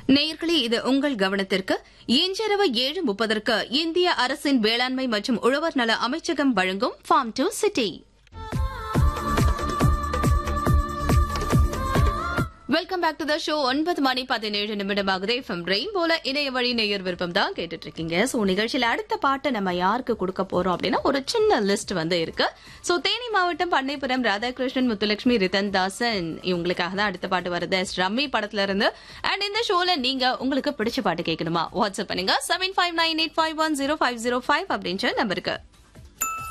நேயர்களே இது உங்கள் கவனத்திற்கு இன்றிரவு ஏழு முப்பதற்கு இந்திய அரசின் வேளாண்மை மற்றும் உழவர் நல அமைச்சகம் வழங்கும் farm to city welcome back to the show ஒன்பது மணி பதினேழு நிமிடமாகுது எஃப்எம் ரெயின்போல இணைய வழி நேயர் விருப்பம் தான் கேட்டுட்டு இருக்கீங்க சோ நிகழ்ச்சியில அடுத்த பாட்டை நம்ம யாருக்கு கொடுக்க போறோம் அப்படின்னா ஒரு சின்ன லிஸ்ட் வந்து இருக்கு சோ தேனி மாவட்டம் பண்ணைப்புறம் ராதாகிருஷ்ணன் முத்துலட்சுமி ரிதன் தாசன் இவங்களுக்காக தான் அடுத்த பாட்டு வருது எஸ் ரம்மி படத்துல இருந்து அண்ட் இந்த ஷோல நீங்க உங்களுக்கு பிடிச்ச பாட்டு கேட்கணுமா வாட்ஸ்அப் பண்ணுங்க seven five nine eight five one zero five zero five அப்படின்ற நம்பருக்கு